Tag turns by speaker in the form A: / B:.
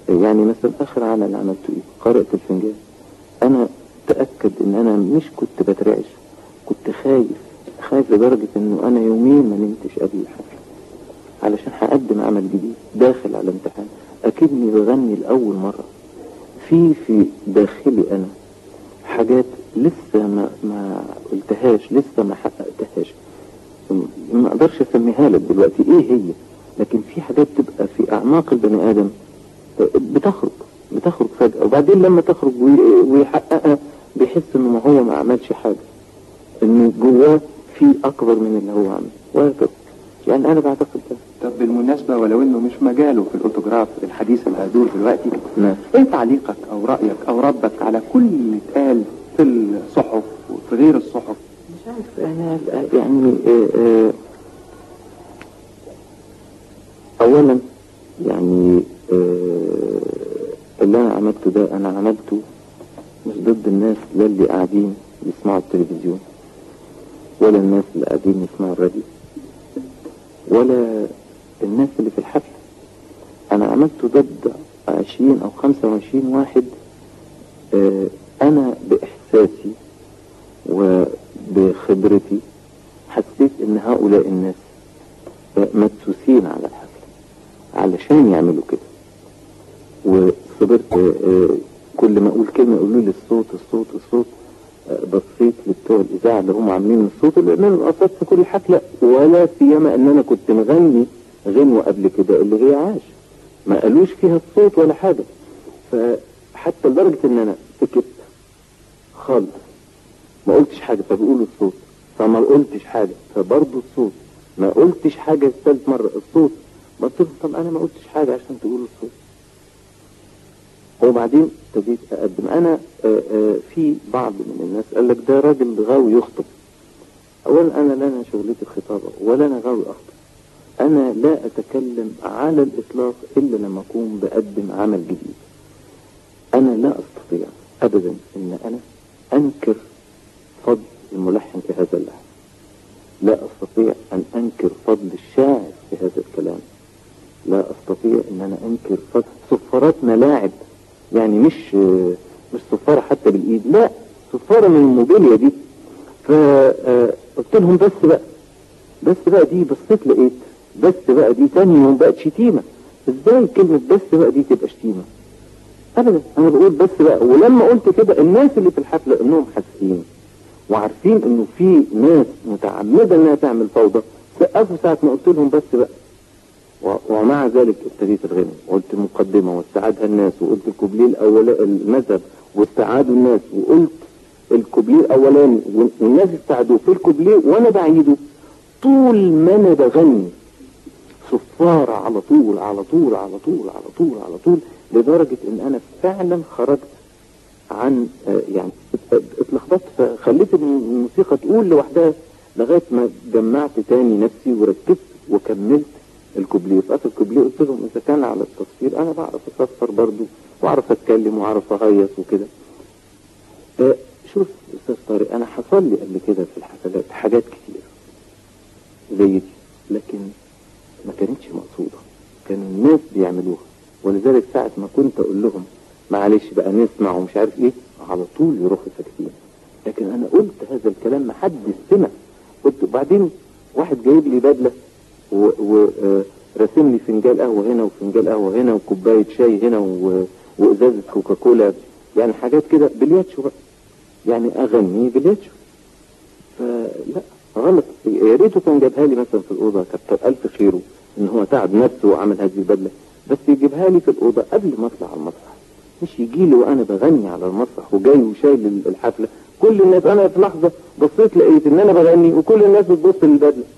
A: يعني مثلا اخر عمل عملته ايه قارئة الفنجان انا تأكد ان انا مش كنت بترعش كنت خايف خايف لدرجة انه انا يومين ما نمتش قبل الحفلة علشان هقدم عمل جديد داخل على امتحان اكني بغني لاول مرة في في داخلي انا حاجات لسه ما ما قلتهاش لسه ما حققتهاش ما اقدرش اسميها لك دلوقتي ايه هي لكن في حاجات تبقى في اعماق البني ادم بتخرج بتخرج فجأة وبعدين لما تخرج وي- ويحققها بيحس انه ما هو ما عملش حاجة انه جواه في اكبر من اللي هو عمله وهكذا يعني انا بعتقد ده
B: طب بالمناسبة ولو انه مش مجاله في الاوتوجراف الحديث اللي هدور دلوقتي
A: نعم.
B: ايه تعليقك او رأيك او ردك على كل اللي اتقال في الصحف وفي غير الصحف
A: مش عارف انا يعني آه، آه، اولا يعني آه، اللي انا عملته ده انا عملته مش ضد الناس لا اللي قاعدين يسمعوا التلفزيون ولا الناس اللي قاعدين يسمعوا الراديو ولا الناس اللي في الحفلة انا عملته ضد عشرين او خمسة وعشرين واحد آه، انا باحساسي وبخبرتي حسيت ان هؤلاء الناس مدسوسين على الحفلة علشان يعملوا كده وصبرت آه، آه، كل ما اقول كلمة يقولوا لي الصوت الصوت الصوت آه، بصيت لبتوع الاذاعة اللي هم عاملين الصوت اللي بيعملوا القصات في كل حفلة ولا سيما ان انا كنت مغني غنوة قبل كده اللي هي عاش ما قالوش فيها الصوت ولا حاجة فحتى لدرجة ان انا سكت خالص ما قلتش حاجة فبيقولوا الصوت فما قلتش حاجة فبرضه الصوت ما قلتش حاجة ثالث مرة الصوت ما قلت لهم طب انا ما قلتش حاجة عشان تقولوا الصوت وبعدين ابتديت اقدم انا آه، آه، في بعض من الناس قال لك ده راجل غاوي يخطب اولا انا لا انا شغلتي الخطابة ولا انا غاوي اخطب انا لا اتكلم على الاطلاق الا لما اكون بقدم عمل جديد انا لا استطيع ابدا ان انا انكر فضل الملحن في هذا اللحن لا استطيع ان انكر فضل الشاعر في هذا الكلام لا استطيع ان انا انكر فضل صفارات ملاعب يعني مش مش صفارة حتى بالايد لا صفارة من الموبيليا دي فقلت لهم بس بقى بس بقى دي بصيت لقيت بس بقى دي تاني يوم بقت شتيمة ازاي كلمة بس بقى دي تبقى شتيمة ابدا انا بقول بس بقى ولما قلت كده الناس اللي في الحفلة انهم حاسين وعارفين انه في ناس متعمدة انها تعمل فوضى سقفوا ساعة ما قلت لهم بس بقى و- ومع ذلك ابتديت الغنى وقلت المقدمة واستعادها الناس وقلت الكوبليه الأول المذهب واستعادوا الناس وقلت الكوبليه الأولاني وال- والناس استعادوه في الكوبليه وأنا بعيده طول ما أنا بغني صفارة على طول على طول على طول على طول على طول لدرجة إن أنا فعلا خرجت عن آه، يعني ات- اتلخبطت فخليت الموسيقى تقول لوحدها لغاية ما جمعت تاني نفسي وركزت وكملت الكوبليه في اخر الكوبليه قلت لهم اذا كان على التصوير انا بعرف اصفر برضو واعرف اتكلم واعرف اهيص وكده آه، شوف استاذ طارق انا حصل لي قبل كده في الحفلات حاجات كتير زي دي لكن ما كانتش مقصودة كانوا الناس بيعملوها ولذلك ساعة ما كنت اقول لهم معلش بقى نسمع ومش عارف ايه على طول يروحوا ساكتين لكن انا قلت هذا الكلام ما حد سمع قلت بعدين واحد جايب لي بدلة ورسم لي فنجان قهوة هنا وفنجان قهوة هنا وكوباية شاي هنا و- وازازة كوكاكولا يعني حاجات كده بلياتشو بقى يعني اغني بلياتشو فلا غلط يا ريته كان جابها لي مثلا في الاوضه كتر الف خيره ان هو تعب نفسه وعمل هذه البدله بس يجيبها لي في الاوضه قبل ما اطلع على المسرح مش يجي لي وانا بغني على المسرح وجاي وشايل الحفله كل الناس انا في لحظه بصيت لقيت ان انا بغني وكل الناس بتبص للبدله